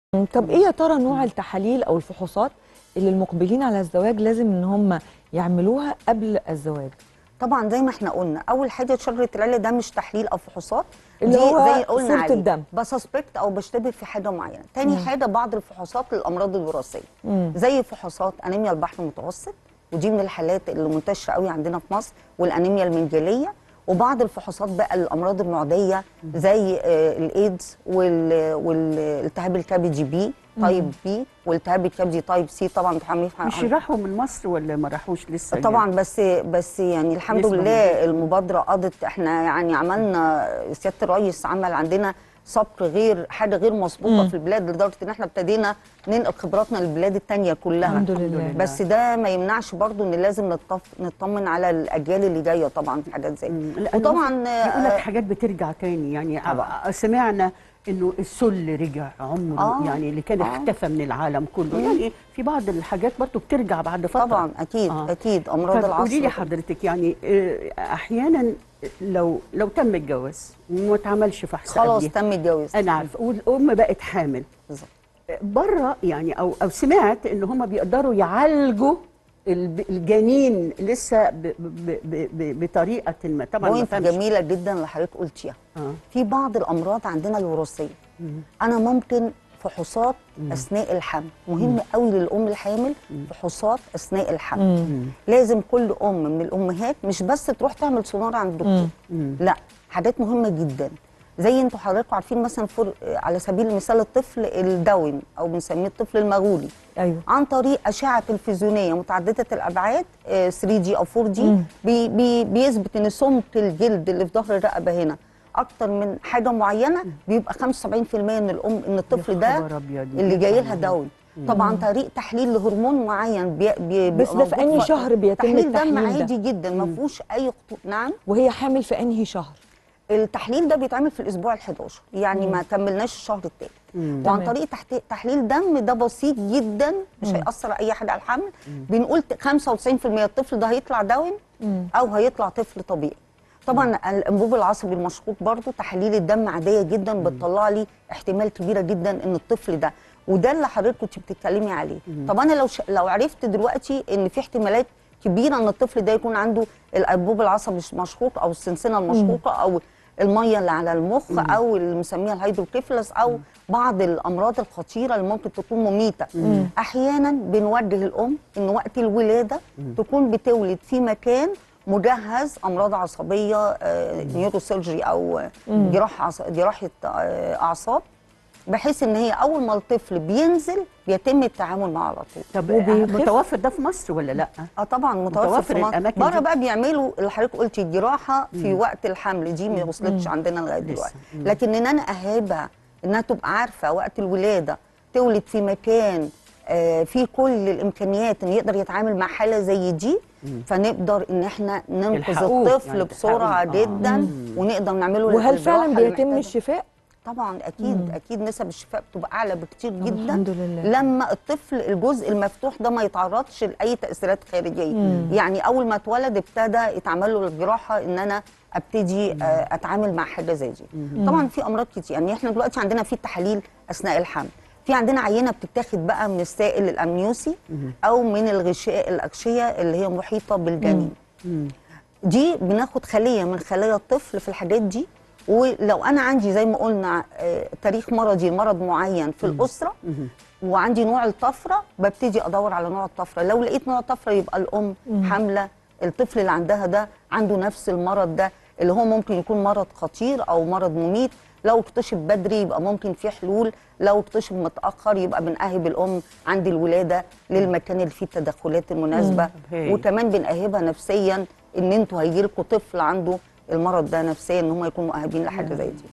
طب ايه يا ترى نوع التحاليل او الفحوصات اللي المقبلين على الزواج لازم ان هم يعملوها قبل الزواج طبعا زي ما احنا قلنا اول حاجه شجره العله ده مش تحليل او فحوصات اللي دي هو زي قلنا صورة عليه الدم. بسسبكت او بشتبه في حاجه معينه تاني حاجه بعض الفحوصات للامراض الوراثيه مم. زي فحوصات انيميا البحر المتوسط ودي من الحالات اللي منتشره قوي عندنا في مصر والانيميا المنجليه وبعض الفحوصات بقى للامراض المعديه زي آه، الايدز وال- والالتهاب الكبدي بي تايب بي والتهاب الكبدي تايب سي طبعا بتحمل مش راحوا من مصر ولا ما راحوش لسه طبعا بس بس يعني الحمد نسبة لله المبادره قضت احنا يعني عملنا سياده الرئيس عمل عندنا سبق غير حاجه غير مسبوقه مم. في البلاد لدرجه ان احنا ابتدينا ننقل خبراتنا للبلاد التانية كلها الحمد لله. بس ده ما يمنعش برضو ان لازم نطف... نطمن على الاجيال اللي جايه طبعا في حاجات زي مم. لا، وطبعا بيقول لك آه، حاجات بترجع تاني يعني طبعا. ع- سمعنا انه السل رجع عمره آه. يعني اللي كان آه. اختفى من العالم كله يعني في بعض الحاجات برضه بترجع بعد فتره طبعا اكيد آه. اكيد امراض طب العصر قولي لي حضرتك يعني آه، احيانا لو لو تم الجواز وما اتعملش فحص خلاص قبليه، تم الجواز انا عارفه والام بقت حامل بالظبط بره يعني او او سمعت ان هم بيقدروا يعالجوا الب- الجنين لسه ب ب ب ب بطريقه ما طبعا ما بوينت فهمش. جميله جدا اللي حضرتك قلتيها اه في بعض الامراض عندنا الوراثيه انا ممكن فحوصات اثناء الحمل مهم قوي للام الحامل فحوصات اثناء الحمل مم. لازم كل ام من الامهات مش بس تروح تعمل سونار عند الدكتور مم. لا حاجات مهمه جدا زي انتوا حضراتكم عارفين مثلا فر... على سبيل المثال الطفل الداون او بنسميه الطفل المغولي ايوه عن طريق اشعه تلفزيونيه متعدده الابعاد 3 دي او 4 دي مم. بي بي بيثبت ان سمك الجلد اللي في ظهر الرقبه هنا اكتر من حاجه معينه بيبقى 75% من الام ان الطفل يا ده خبر أبيض، اللي جاي لها ينفع داون طبعا طريق تحليل لهرمون معين بي بي بس ده في موجود أنهي شهر بيتم تحليل دم التحليل ده؟ عادي جدا ما فيهوش اي خطوط نعم وهي حامل في انهي شهر التحليل ده بيتعمل في الاسبوع ال11 يعني ما كملناش الشهر الثالث مم. وعن تمام. طريق تحت... تحليل دم ده بسيط جدا مش هيأثر اي حاجه على الحمل بنقول ت- 95% الطفل ده هيطلع داون او هيطلع طفل طبيعي طبعا الانبوب العصبي المشقوق برضو تحاليل الدم عاديه جدا بتطلع لي احتمال كبيره جدا ان الطفل ده وده اللي حضرتك كنت بتتكلمي عليه طب انا لو ش... لو عرفت دلوقتي ان في احتمالات كبيره ان الطفل ده يكون عنده الانبوب العصبي المشقوق او السنسنه المشقوقه او الميه اللي على المخ او اللي بنسميها الهيدروكيفلس او بعض الامراض الخطيره اللي ممكن تكون مميته احيانا بنوجه الام ان وقت الولاده تكون بتولد في مكان مجهز امراض عصبيه آه، نيوروسيرجري او آه، جراحه عص- جراحه آه، اعصاب بحيث ان هي اول ما الطفل بينزل بيتم التعامل معه على طول طب وبيخف؟ متوفر ده في مصر ولا لا؟ اه طبعا متوفر متوفر في مصر الأماكن بره دي؟ بقى بيعملوا اللي حضرتك قلتي الجراحه في وقت الحمل دي ما وصلتش عندنا لغايه لسه. دلوقتي لكن ان انا اهابها انها تبقى عارفه وقت الولاده تولد في مكان آه فيه كل الامكانيات ان يقدر يتعامل مع حاله زي دي فنقدر ان احنا ننقذ يلحقوه، الطفل يعني بسرعه تلحقوه. آه. جدا ونقدر نعمله وهل الجراحة فعلا اللي بيتم محتاجها. الشفاء طبعا اكيد اكيد نسب الشفاء بتبقى اعلى بكتير جدا الحمد لله. لما الطفل الجزء المفتوح ده ما يتعرضش لاي تاثيرات خارجيه مم. يعني اول ما اتولد ابتدى يتعمل له الجراحه ان انا ابتدي آه، اتعامل مع حاجه زي دي طبعا في امراض كتير يعني احنا دلوقتي عندنا في تحاليل اثناء الحمل في عندنا عينه بتتاخد بقى من السائل الامنيوسي او من الغشاء الاغشيه اللي هي محيطه بالجنين مم. دي بناخد خليه من خلايا الطفل في الحاجات دي ولو انا عندي زي ما قلنا آه، تاريخ مرضي مرض معين في الاسره وعندي نوع الطفره ببتدي ادور على نوع الطفره لو لقيت نوع طفره يبقى الام حامله الطفل اللي عندها ده عنده نفس المرض ده اللي هو ممكن يكون مرض خطير او مرض مميت لو اكتشف بدري يبقى ممكن في حلول لو اكتشف متاخر يبقى بنأهب الام عند الولاده للمكان اللي فيه التدخلات المناسبه طب هايل. وكمان بنأهبها نفسيا ان انتوا هيجي لكم طفل عنده المرض ده نفسيا ان هم يكونوا مؤهبين لحاجه زي دي